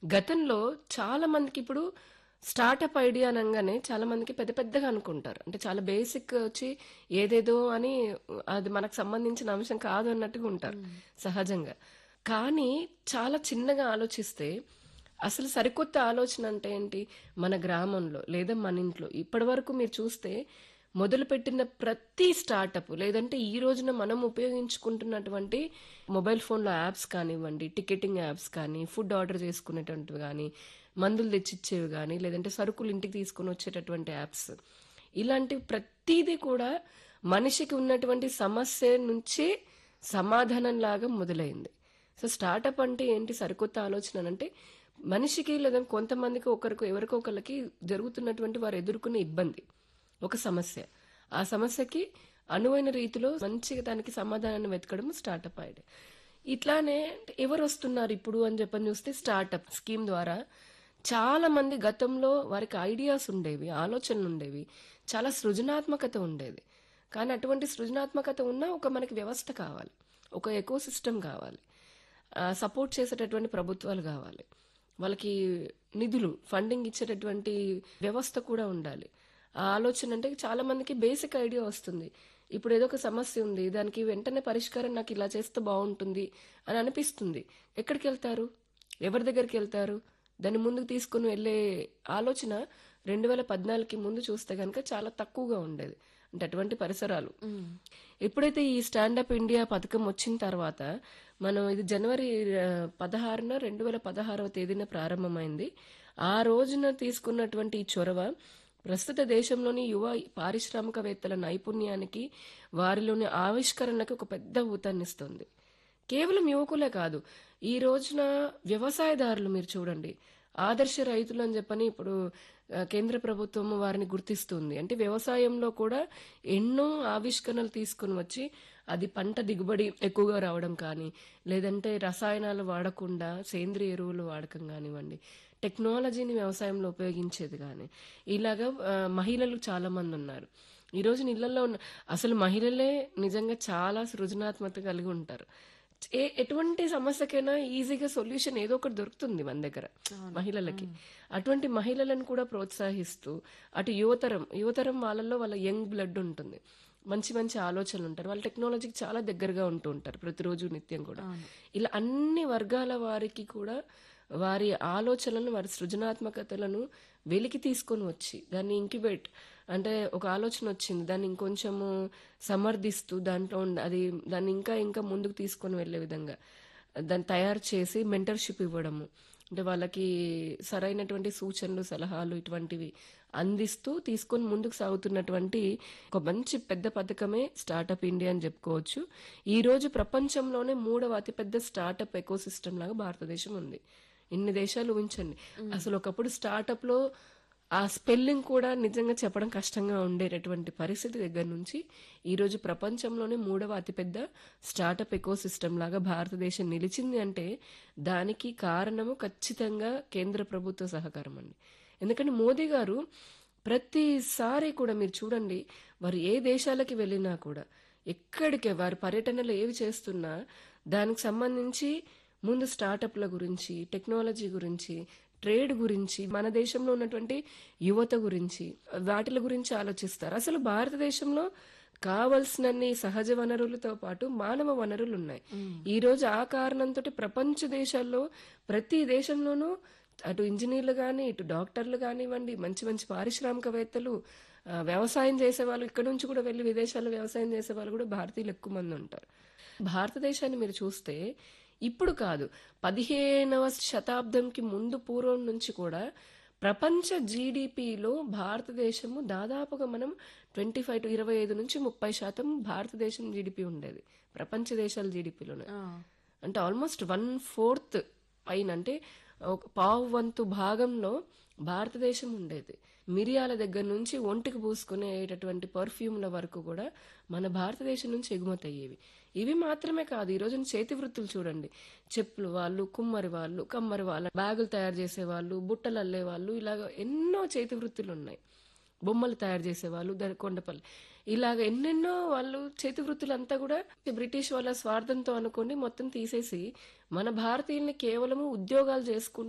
గతంలో చాలా మందికి ఇప్పుడు స్టార్టప్ ఐడియా అనగానే చాలా మందికి పెద్ద పెద్దగా అనుకుంటారు అంటే చాలా బేసిక్ వచ్చి ఏదేదో అని అది మనకు సంబంధించిన అంశం కాదు అన్నట్టుగా ఉంటారు సహజంగా కానీ చాలా చిన్నగా ఆలోచిస్తే అసలు సరికొత్త ఆలోచన అంటే ఏంటి మన గ్రామంలో లేదా మన ఇంట్లో ఇప్పటి వరకు మీరు చూస్తే మొదలుపెట్టిన ప్రతి స్టార్టప్ లేదంటే ఈ రోజున మనం ఉపయోగించుకుంటున్నటువంటి మొబైల్ ఫోన్లో యాప్స్ కానివ్వండి టికెటింగ్ యాప్స్ కానీ ఫుడ్ ఆర్డర్ చేసుకునేటువంటివి కానీ మందులు తెచ్చిచ్చేవి కానీ లేదంటే సరుకులు ఇంటికి తీసుకొని వచ్చేటటువంటి యాప్స్ ఇలాంటి ప్రతిదీ కూడా మనిషికి ఉన్నటువంటి సమస్య నుంచి సమాధానం లాగా మొదలైంది సో స్టార్టప్ అంటే ఏంటి సరికొత్త ఆలోచన అంటే మనిషికి లేదా కొంతమందికి ఒకరికి ఎవరికో ఒకరికి జరుగుతున్నటువంటి వారు ఎదుర్కొనే ఇబ్బంది ఒక సమస్య ఆ సమస్యకి అనువైన రీతిలో మంచిగా దానికి సమాధానాన్ని వెతకడం స్టార్టప్ ఐడియా ఇట్లానే ఎవరు వస్తున్నారు ఇప్పుడు అని చెప్పని చూస్తే స్టార్టప్ స్కీమ్ ద్వారా చాలా మంది గతంలో వారికి ఐడియాస్ ఉండేవి ఆలోచనలు ఉండేవి చాలా సృజనాత్మకత ఉండేది కానీ అటువంటి సృజనాత్మకత ఉన్న ఒక మనకి వ్యవస్థ కావాలి ఒక ఎకో సిస్టమ్ కావాలి సపోర్ట్ చేసేటటువంటి ప్రభుత్వాలు కావాలి వాళ్ళకి నిధులు ఫండింగ్ ఇచ్చేటటువంటి వ్యవస్థ కూడా ఉండాలి ఆ ఆలోచన అంటే చాలా మందికి బేసిక్ ఐడియా వస్తుంది ఇప్పుడు ఏదో ఒక సమస్య ఉంది దానికి వెంటనే పరిష్కారం నాకు ఇలా చేస్తే బాగుంటుంది అని అనిపిస్తుంది ఎక్కడికి వెళ్తారు ఎవరి దగ్గరికి వెళ్తారు దాన్ని ముందుకు తీసుకుని వెళ్ళే ఆలోచన రెండు వేల పద్నాలుగుకి ముందు చూస్తే కనుక చాలా తక్కువగా ఉండేది అంటే అటువంటి పరిసరాలు ఎప్పుడైతే ఈ స్టాండప్ ఇండియా పథకం వచ్చిన తర్వాత మనం ఇది జనవరి ఆ, పదహారున రెండు వేల పదహారవ తేదీన ప్రారంభమైంది ఆ రోజున తీసుకున్నటువంటి ఈ చొరవ ప్రస్తుత దేశంలోని యువ పారిశ్రామికవేత్తల నైపుణ్యానికి వారిలోని ఆవిష్కరణలకు ఒక పెద్ద ఊతాన్నిస్తుంది కేవలం యువకులే కాదు ఈ రోజున వ్యవసాయదారులు మీరు చూడండి ఆదర్శ రైతులు అని చెప్పని ఇప్పుడు ఆ, కేంద్ర ప్రభుత్వం వారిని గుర్తిస్తుంది అంటే వ్యవసాయంలో కూడా ఎన్నో ఆవిష్కరణలు తీసుకుని వచ్చి అది పంట దిగుబడి ఎక్కువగా రావడం కానీ లేదంటే రసాయనాలు వాడకుండా సేంద్రియ ఎరువులు వాడకం కానివ్వండి టెక్నాలజీని వ్యవసాయంలో ఉపయోగించేది కానీ ఇలాగా ఆ, మహిళలు చాలా మంది ఉన్నారు ఈ రోజు ఇళ్లలో ఉన్న అసలు మహిళలే నిజంగా చాలా సృజనాత్మకత కలిగి ఉంటారు ఏ ఎటువంటి సమస్యకైనా ఈజీగా సొల్యూషన్ ఏదో ఒకటి దొరుకుతుంది మన దగ్గర మహిళలకి అటువంటి మహిళలను కూడా ప్రోత్సహిస్తూ అటు యువతరం యువతరం వాళ్ళల్లో వాళ్ళ యంగ్ బ్లడ్ ఉంటుంది మంచి మంచి ఆలోచనలు ఉంటారు వాళ్ళ టెక్నాలజీకి చాలా దగ్గరగా ఉంటూ ఉంటారు ప్రతిరోజు నిత్యం కూడా ఇలా అన్ని వర్గాల వారికి కూడా వారి ఆలోచనలను వారి సృజనాత్మకతలను వెలికి తీసుకొని వచ్చి దాన్ని ఇంక్యుబేట్ అంటే ఒక ఆలోచన వచ్చింది దాన్ని ఇంకొంచెము సమర్థిస్తూ దాంట్లో ఉన్న- అది దాన్ని ఇంకా ఇంకా ముందుకు తీసుకొని వెళ్ళే విధంగా దాన్ని తయారు చేసి మెంటర్షిప్ ఇవ్వడము అంటే వాళ్ళకి సరైనటువంటి సూచనలు సలహాలు ఇటువంటివి అందిస్తూ తీసుకొని ముందుకు సాగుతున్నటువంటి ఒక మంచి పెద్ద పథకమే స్టార్టప్ ఇండియా అని చెప్పుకోవచ్చు ఈ రోజు ప్రపంచంలోనే మూడవ అతిపెద్ద స్టార్టప్ ఎకో సిస్టమ్ లాగా భారతదేశం ఉంది ఇన్ని దేశాలు ఊహించండి అసలు ఒకప్పుడు స్టార్టప్ లో ఆ స్పెల్లింగ్ కూడా నిజంగా చెప్పడం కష్టంగా ఉండేటటువంటి పరిస్థితి దగ్గర నుంచి ఈ రోజు ప్రపంచంలోనే మూడవ అతిపెద్ద స్టార్టప్ ఎకో సిస్టమ్ లాగా భారతదేశం నిలిచింది అంటే దానికి కారణము ఖచ్చితంగా కేంద్ర ప్రభుత్వ సహకారం అండి ఎందుకంటే మోదీ గారు ప్రతిసారి కూడా మీరు చూడండి వారు ఏ దేశాలకి వెళ్ళినా కూడా ఎక్కడికి వారి పర్యటనలు ఏవి చేస్తున్నా దానికి సంబంధించి ముందు స్టార్టప్ల గురించి టెక్నాలజీ గురించి ట్రేడ్ గురించి మన దేశంలో ఉన్నటువంటి యువత గురించి వాటిల గురించి ఆలోచిస్తారు అసలు భారతదేశంలో కావలసినన్ని సహజ వనరులతో పాటు మానవ వనరులు ఉన్నాయి ఈ రోజు ఆ కారణంతో ప్రపంచ దేశాల్లో ప్రతి దేశంలోనూ అటు ఇంజనీర్లు కానీ ఇటు డాక్టర్లు కానివ్వండి మంచి మంచి పారిశ్రామికవేత్తలు ఆ, వ్యవసాయం చేసే వాళ్ళు ఇక్కడ నుంచి కూడా వెళ్ళి విదేశాల్లో వ్యవసాయం చేసే వాళ్ళు కూడా భారతీయులు ఎక్కువ మంది ఉంటారు భారతదేశాన్ని మీరు చూస్తే ఇప్పుడు కాదు పదిహేనవ శతాబ్దంకి ముందు పూర్వం నుంచి కూడా ప్రపంచ జీడిపిలో భారతదేశము దాదాపుగా మనం ట్వంటీ ఫైవ్ టు ఇరవై ఐదు నుంచి ముప్పై శాతం భారతదేశం జీడిపి ఉండేది ప్రపంచ దేశాల జీడిపిలోనే అంటే ఆల్మోస్ట్ వన్ ఫోర్త్ పైన అంటే ఒక పావు వంతు భాగంలో భారతదేశం ఉండేది మిరియాల దగ్గర నుంచి ఒంటికి పూసుకునేటటువంటి పర్ఫ్యూమ్ల వరకు కూడా మన భారతదేశం నుంచి ఎగుమతి అయ్యేవి ఇవి మాత్రమే కాదు ఈ రోజున చేతి వృత్తులు చూడండి చెప్పులు వాళ్ళు కుమ్మరి వాళ్ళు కమ్మరి వాళ్ళు బ్యాగులు తయారు చేసే వాళ్ళు బుట్టలు అల్లే వాళ్ళు ఇలాగ ఎన్నో చేతి వృత్తులు ఉన్నాయి బొమ్మలు తయారు చేసేవాళ్ళు దాని కొండపల్లి ఇలాగ ఎన్నెన్నో వాళ్ళు చేతి వృత్తులంతా కూడా బ్రిటిష్ వాళ్ళ స్వార్థంతో అనుకోండి మొత్తం తీసేసి మన భారతీయుల్ని కేవలము ఉద్యోగాలు చేసుకుంటూ